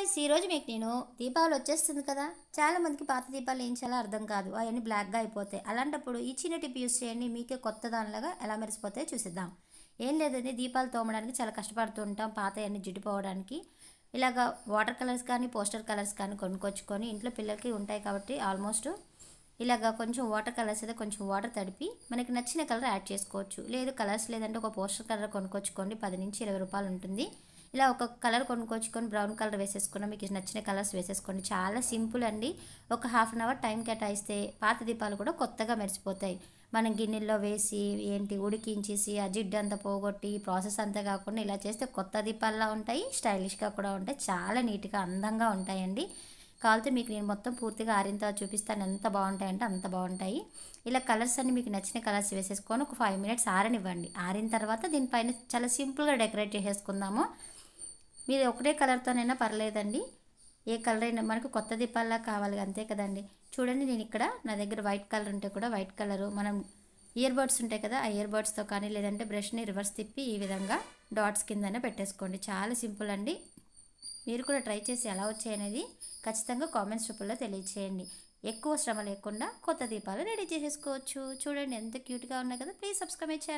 friends ఈరోజు మీకు నేను దీపావళి వచ్చేస్తుంది కదా చాలా మందికి పాత దీపాలు ఏం చేయాలో అర్థం కాదు అవన్నీ బ్లాక్గా అయిపోతాయి అలాంటప్పుడు ఈ చిన్న టిప్ యూస్ చేయండి మీకే కొత్త దానిలాగా ఎలా మెరిసిపోతాయో చూసిద్దాం ఏం లేదండి దీపాలు తోమడానికి చాలా కష్టపడుతూ ఉంటాం పాత అన్ని జిడ్డుపోవడానికి ఇలాగ వాటర్ కలర్స్ కానీ పోస్టర్ కలర్స్ కానీ కొనుక్కొచ్చుకొని ఇంట్లో పిల్లలకి ఉంటాయి కాబట్టి ఆల్మోస్ట్ ఇలాగ కొంచెం వాటర్ కలర్స్ అయితే కొంచెం వాటర్ తడిపి మనకి నచ్చిన కలర్ యాడ్ చేసుకోవచ్చు లేదు కలర్స్ లేదంటే ఒక పోస్టర్ కలర్ కొనుక్కొచ్చుకోండి పది నుంచి ఇరవై రూపాయలు ఉంటుంది ఇలా ఒక కలర్ కొనుక్కొచ్చుకొని బ్రౌన్ కలర్ వేసేసుకున్న మీకు నచ్చిన కలర్స్ వేసేసుకోండి చాలా సింపుల్ అండి ఒక హాఫ్ అన్ అవర్ టైం కేటాయిస్తే పాత దీపాలు కూడా కొత్తగా మెరిసిపోతాయి మనం గిన్నెల్లో వేసి ఏంటి ఉడికించేసి ఆ జిడ్డు అంతా పోగొట్టి ప్రాసెస్ అంతా కాకుండా ఇలా చేస్తే కొత్త దీపాల్లా ఉంటాయి స్టైలిష్గా కూడా ఉంటాయి చాలా నీట్గా అందంగా ఉంటాయండి కావాలితే మీకు నేను మొత్తం పూర్తిగా ఆరిన తర్వాత చూపిస్తాను ఎంత బాగుంటాయంటే అంత బాగుంటాయి ఇలా కలర్స్ అన్ని మీకు నచ్చిన కలర్స్ వేసేసుకొని ఒక ఫైవ్ మినిట్స్ ఆరనివ్వండి ఆరిన తర్వాత దీనిపైన చాలా సింపుల్గా డెకరేట్ చేసేసుకుందాము మీరు ఒకటే కలర్తోనైనా పర్లేదండి ఏ కలర్ అయినా మనకు కొత్త దీపాల్లా కావాలి అంతే కదండి చూడండి నేను ఇక్కడ నా దగ్గర వైట్ కలర్ ఉంటే కూడా వైట్ కలరు మనం ఇయర్ బడ్స్ ఉంటాయి కదా ఆ ఇయర్ బడ్స్తో కానీ లేదంటే బ్రష్ని రివర్స్ తిప్పి ఈ విధంగా డాట్స్ కిందనే పెట్టేసుకోండి చాలా సింపుల్ అండి మీరు కూడా ట్రై చేసి ఎలా వచ్చాయనేది ఖచ్చితంగా కామెంట్స్ రూపంలో తెలియచేయండి ఎక్కువ శ్రమ లేకుండా కొత్త దీపాలు రెడీ చేసేసుకోవచ్చు చూడండి ఎంత క్యూట్గా ఉన్నాయి కదా ప్లీజ్ సబ్స్క్రైబ్ చేయండి